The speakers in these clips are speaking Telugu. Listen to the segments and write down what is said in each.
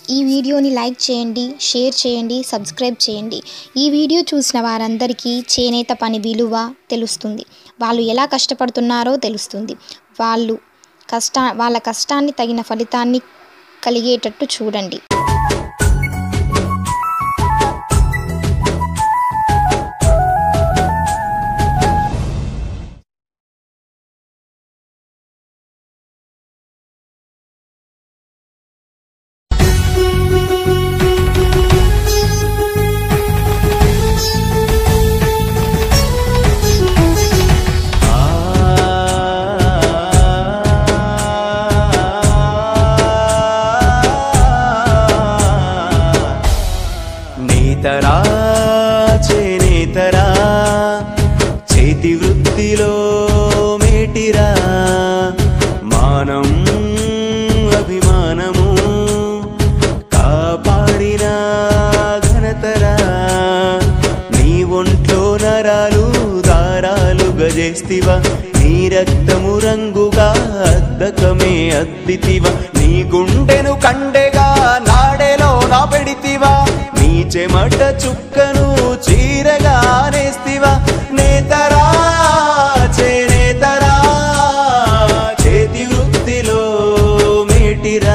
ఈ వీడియోని లైక్ చేయండి షేర్ చేయండి సబ్స్క్రైబ్ చేయండి ఈ వీడియో చూసిన వారందరికీ చేనేత పని విలువ తెలుస్తుంది వాళ్ళు ఎలా కష్టపడుతున్నారో తెలుస్తుంది వాళ్ళు కష్ట వాళ్ళ కష్టాన్ని తగిన ఫలితాన్ని కలిగేటట్టు చూడండి నేతరా చేనేతరా చేతి వృత్తిలో మేటిరా మానం అభిమానము కాపాడిన ఘనతరా నీ ఒంట్లో నరాలు దారాలు గజేస్తివా నీ రక్తము రంగుగా అద్దకమే అద్దితివా నీ గుండెను కండెగా నాడెలో నా పెడితివా నీ చెమట చుక్కను చీరగా నేస్తివా నేతరా చేనేతరా చేతి వృత్తిలో మేటిరా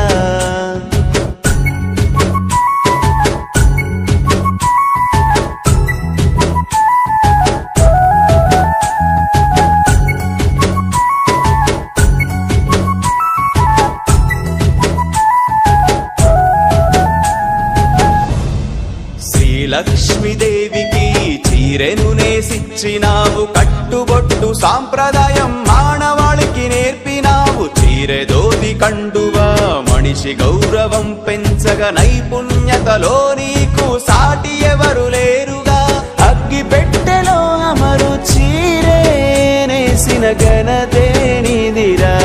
శ్రీలక్ష్మీదేవికి చీరెను నేసిచ్చినావు కట్టుబొట్టు సాంప్రదాయం మానవాళికి నేర్పినావు చీరెదోది కండువా మనిషి గౌరవం పెంచగ నైపుణ్యతలో నీకు సాటి ఎవరు లేరుగా అగ్గి పెట్టెలో అమరు చీరే నేసిన ఘనతే నిదిరా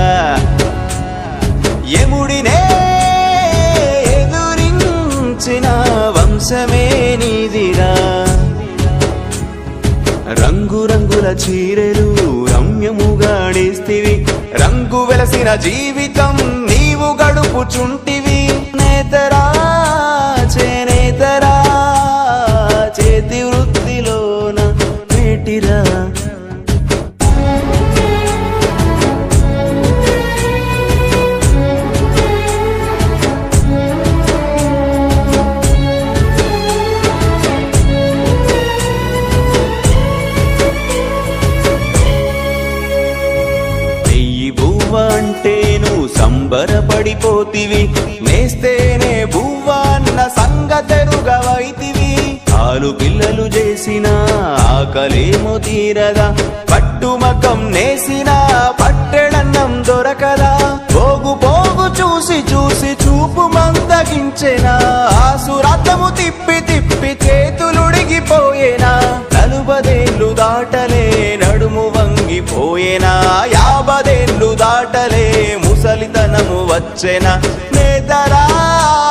యముడినే ఎదురించిన వంశమే నీదిరా రంగురంగుల చీరెలు రమ్యముగా నేస్తివి రంగు వెలసిన జీవితం నీవు గడుపుచుంటివి నేతరా చేనేతరా చేతి వృత్తిలోన మేటిరా నెయ్యి బువ్వ అంటేను సంబరపడిపోతివి మేస్తేనే బువ్వ అన్న సంగతెరుగవైతివి ఆలు పిల్లలు చేసిన ఆకలేమో తీరదా పట్టుమకం నేసిన పట్టెడన్నం దొరకదా పోగు పోగు చూసి చూసి చూపు మందగించెనా ఆసురథము తిప్పి తిప్పి చేతులుడిగిపోయేనా నలుబదేళ్ళు దాటలే నడుము వంగిపోయేనా యాభదేళ్ళు దాటలే ముసలితనము వచ్చెనా నేతరా